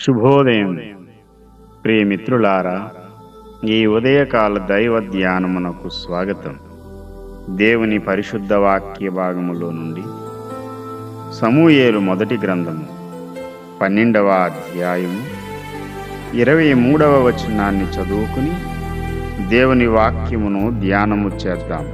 శుభోదయం ప్రియమిత్రులారా ఈ ఉదయకాల దైవ ధ్యానమునకు స్వాగతం దేవుని పరిశుద్ధ వాక్య భాగములో నుండి సమూయేలు మొదటి గ్రంథము పన్నెండవ అధ్యాయము ఇరవై మూడవ వచనాన్ని చదువుకుని దేవుని వాక్యమును ధ్యానము చేద్దాం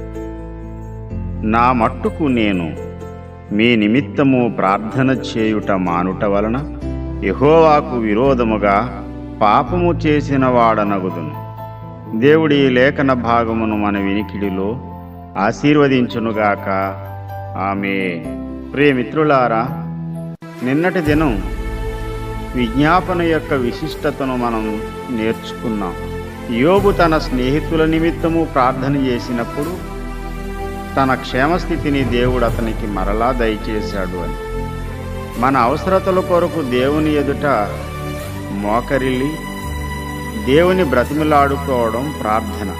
నా మట్టుకు నేను మీ నిమిత్తము ప్రార్థన చేయుట మానుట వలన యెహోవాకు విరోధముగా పాపము చేసిన వాడనగుదును దేవుడి ఈ లేఖన భాగమును మన వినికిడిలో ఆశీర్వదించునుగాక ఆమె ప్రియమిత్రులారా నిన్నటి దినం విజ్ఞాపన యొక్క విశిష్టతను మనం నేర్చుకున్నాం యోబు తన స్నేహితుల నిమిత్తము ప్రార్థన చేసినప్పుడు తన క్షేమస్థితిని దేవుడు అతనికి మరలా దయచేశాడు అని మన అవసరతల కొరకు దేవుని ఎదుట మోకరిల్లి దేవుని బ్రతిమిలాడుకోవడం ప్రార్థన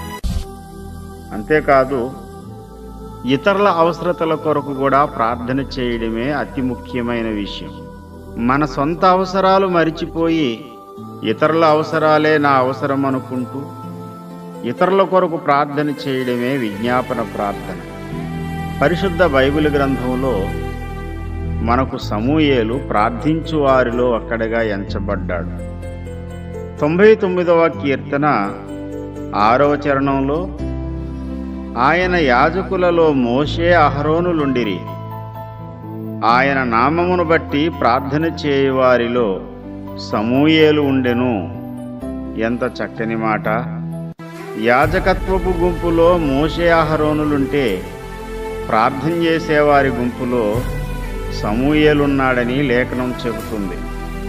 అంతేకాదు ఇతరుల అవసరతల కొరకు కూడా ప్రార్థన చేయడమే అతి ముఖ్యమైన విషయం మన సొంత అవసరాలు మరిచిపోయి ఇతరుల అవసరాలే నా అవసరం అనుకుంటూ ఇతరుల కొరకు ప్రార్థన చేయడమే విజ్ఞాపన ప్రార్థన పరిశుద్ధ బైబిల్ గ్రంథంలో మనకు సమూయేలు ప్రార్థించు వారిలో అక్కడగా ఎంచబడ్డాడు తొంభై తొమ్మిదవ కీర్తన ఆరవ చరణంలో ఆయన యాజకులలో మోషే అహరోనులుండిరి ఆయన నామమును బట్టి ప్రార్థన చేయువారిలో సమూయేలు ఉండెను ఎంత చక్కని మాట యాజకత్వపు గుంపులో మోషే అహరోనులుంటే ప్రార్థన చేసేవారి గుంపులో సమూయేలున్నాడని లేఖనం చెబుతుంది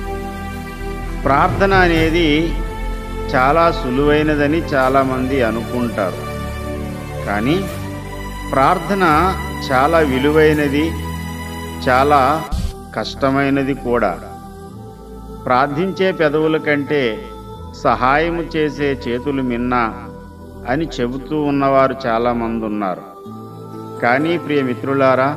ప్రార్థన అనేది చాలా సులువైనదని చాలామంది అనుకుంటారు కానీ ప్రార్థన చాలా విలువైనది చాలా కష్టమైనది కూడా ప్రార్థించే పెదవుల కంటే సహాయము చేసే చేతులు మిన్నా అని చెబుతూ ఉన్నవారు చాలామంది ఉన్నారు కానీ ప్రియ మిత్రులారా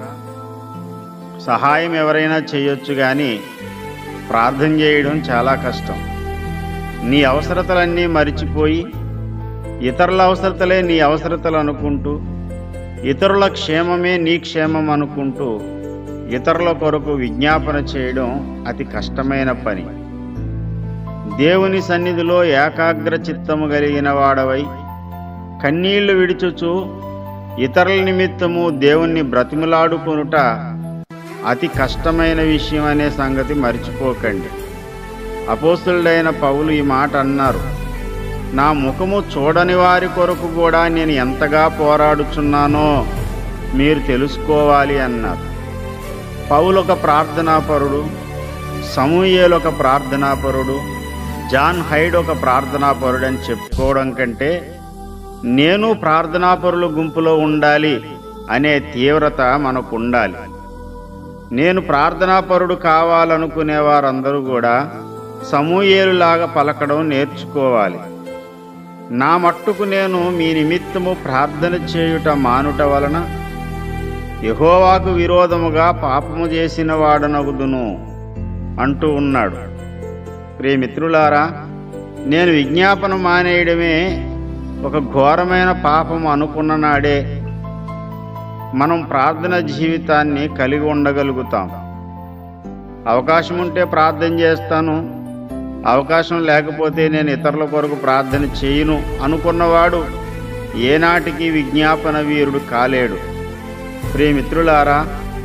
సహాయం ఎవరైనా చేయొచ్చు కానీ ప్రార్థన చేయడం చాలా కష్టం నీ అవసరతలన్నీ మరిచిపోయి ఇతరుల అవసరతలే నీ అవసరతలు అనుకుంటూ ఇతరుల క్షేమమే నీ క్షేమం అనుకుంటూ ఇతరుల కొరకు విజ్ఞాపన చేయడం అతి కష్టమైన పని దేవుని సన్నిధిలో ఏకాగ్ర చిత్తము కలిగిన వాడవై కన్నీళ్లు విడిచుచు ఇతరుల నిమిత్తము దేవుణ్ణి బ్రతిమలాడుకొనుట అతి కష్టమైన విషయం అనే సంగతి మర్చిపోకండి అపోస్తుడైన పౌలు ఈ మాట అన్నారు నా ముఖము చూడని వారి కొరకు కూడా నేను ఎంతగా పోరాడుచున్నానో మీరు తెలుసుకోవాలి అన్నారు పౌలు ఒక ప్రార్థనాపరుడు సమూయేలు ఒక ప్రార్థనాపరుడు జాన్ హైడ్ ఒక ప్రార్థనాపరుడు అని చెప్పుకోవడం కంటే నేను ప్రార్థనాపరుల గుంపులో ఉండాలి అనే తీవ్రత మనకు ఉండాలి నేను ప్రార్థనాపరుడు కావాలనుకునే వారందరూ కూడా సమూయేలులాగా పలకడం నేర్చుకోవాలి నా మట్టుకు నేను మీ నిమిత్తము ప్రార్థన చేయుట మానుట వలన యహోవాకు విరోధముగా పాపము చేసిన వాడనగుదును అంటూ ఉన్నాడు ప్రియమిత్రులారా నేను విజ్ఞాపన మానేయడమే ఒక ఘోరమైన పాపం అనుకున్న నాడే మనం ప్రార్థన జీవితాన్ని కలిగి ఉండగలుగుతాం అవకాశం ఉంటే ప్రార్థన చేస్తాను అవకాశం లేకపోతే నేను ఇతరుల కొరకు ప్రార్థన చేయను అనుకున్నవాడు ఏనాటికి విజ్ఞాపన వీరుడు కాలేడు ప్రియమిత్రులారా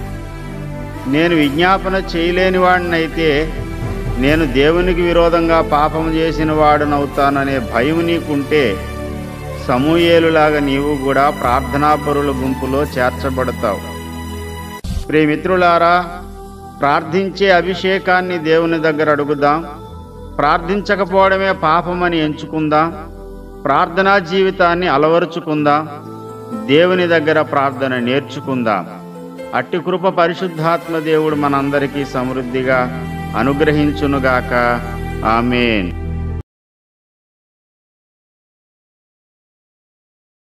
నేను విజ్ఞాపన చేయలేని వాడినైతే నేను దేవునికి విరోధంగా పాపం చేసిన వాడునవుతాననే భయం నీకుంటే సమూయేలులాగా నీవు కూడా ప్రార్థనాపరుల గుంపులో చేర్చబడతావు ప్రియమిత్రులారా ప్రార్థించే అభిషేకాన్ని దేవుని దగ్గర అడుగుదాం ప్రార్థించకపోవడమే పాపమని ఎంచుకుందాం ప్రార్థనా జీవితాన్ని అలవరుచుకుందాం దేవుని దగ్గర ప్రార్థన నేర్చుకుందాం అట్టి కృప పరిశుద్ధాత్మ దేవుడు మనందరికీ సమృద్ధిగా అనుగ్రహించునుగాక ఆమెన్